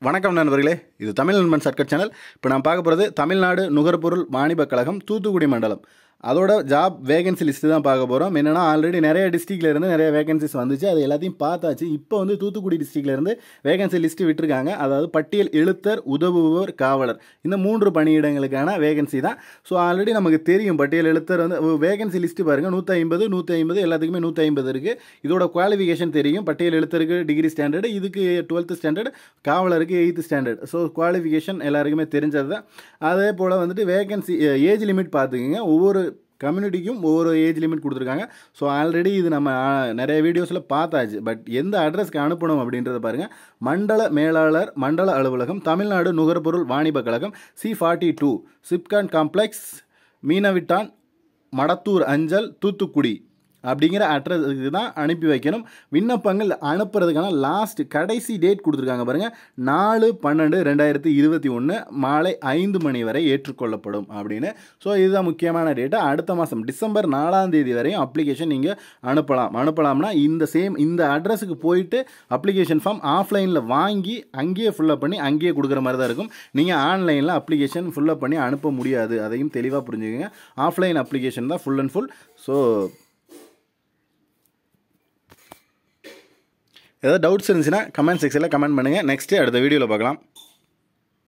வணக்கம் நண்பர்களே இது தமிழ் நண்பன் சர்க்கட் சேனல் இப்போ நான் பார்க்க போகிறது தமிழ்நாடு நுகர்பொருள் வாணிப கழகம் தூத்துக்குடி மண்டலம் அதோட ஜாப் வேகன்சி லிஸ்ட்டு தான் பார்க்க போகிறோம் என்னென்னா ஆல்ரெடி நிறைய டிஸ்ட்ரிக்ட்ல இருந்து நிறைய வேகன்சிஸ் வந்துச்சு அது எல்லாத்தையும் பார்த்தாச்சு இப்போ வந்து தூத்துக்குடி districtல இருந்து வேகன்சி லிஸ்ட்டு விட்டுருக்காங்க அதாவது பட்டியல் எழுத்தர் உதவுபவர் காவலர் இந்த மூன்று பணியிடங்களுக்கான வேகன்சி தான் ஸோ ஆல்ரெடி நமக்கு தெரியும் பட்டியல் எழுத்தர் வந்து வேகன்சி லிஸ்ட்டு பாருங்கள் நூற்றி ஐம்பது நூற்றி ஐம்பது எல்லாத்துக்குமே நூற்றி ஐம்பது இருக்குது இதோட குவாலிஃபிகேஷன் தெரியும் பட்டியல் எழுத்தருக்கு டிகிரி ஸ்டாண்டர்டு இதுக்கு டுவெல்த்து ஸ்டாண்டர்ட் காவலருக்கு எயித்து ஸ்டாண்டர்ட் ஸோ குவாலிஃபிகேஷன் எல்லாருக்குமே தெரிஞ்சது தான் அதே போல் வந்துட்டு வேகன்சி ஏஜ் லிமிட் பார்த்துக்குங்க ஒவ்வொரு கம்யூனிட்டிக்கும் ஒவ்வொரு ஏஜ் லிமிட் கொடுத்துருக்காங்க ஸோ ஆல்ரெடி இது நம்ம ஆ, நிறைய வீடியோஸில் பார்த்தாச்சு பட் எந்த அட்ரஸ்க்கு அனுப்பணும் அப்படின்றத பாருங்கள் மண்டல மேலாளர் மண்டல அலுவலகம் தமிழ்நாடு நுகர்பொருள் வாணிப கழகம் சி ஃபார்ட்டி டூ சிப்கான் காம்ப்ளெக்ஸ் மீனவிட்டான் மடத்தூர் அஞ்சல் தூத்துக்குடி அப்படிங்கிற அட்ரஸுக்கு தான் அனுப்பி வைக்கணும் விண்ணப்பங்கள் அனுப்புறதுக்கான லாஸ்ட் கடைசி டேட் கொடுத்துருக்காங்க பாருங்கள் நாலு பன்னெண்டு ரெண்டாயிரத்தி இருபத்தி ஒன்று மாலை ஐந்து மணி வரை ஏற்றுக்கொள்ளப்படும் அப்படின்னு ஸோ இதுதான் முக்கியமான டேட்டு அடுத்த மாதம் டிசம்பர் நாலாம் தேதி வரையும் அப்ளிகேஷன் நீங்கள் அனுப்பலாம் அனுப்பலாம்னா இந்த சேம் இந்த அட்ரஸுக்கு போயிட்டு அப்ளிகேஷன் ஃபார்ம் ஆஃப்லைனில் வாங்கி அங்கேயே ஃபுல்லப் பண்ணி அங்கேயே கொடுக்குற மாதிரி தான் இருக்கும் நீங்கள் ஆன்லைனில் அப்ளிகேஷன் ஃபுல்லப் பண்ணி அனுப்ப முடியாது அதையும் தெளிவாக புரிஞ்சுக்கோங்க ஆஃப்லைன் அப்ளிகேஷன் தான் ஃபுல் அண்ட் ஃபுல் ஸோ ஏதாவது டவுட்ஸ் இருந்துச்சுன்னா கமெண்ட் செக்ஷனில் கமெண்ட் பண்ணுங்கள் நெக்ஸ்ட்டு அடுத்த வீடியோவில் பார்க்கலாம்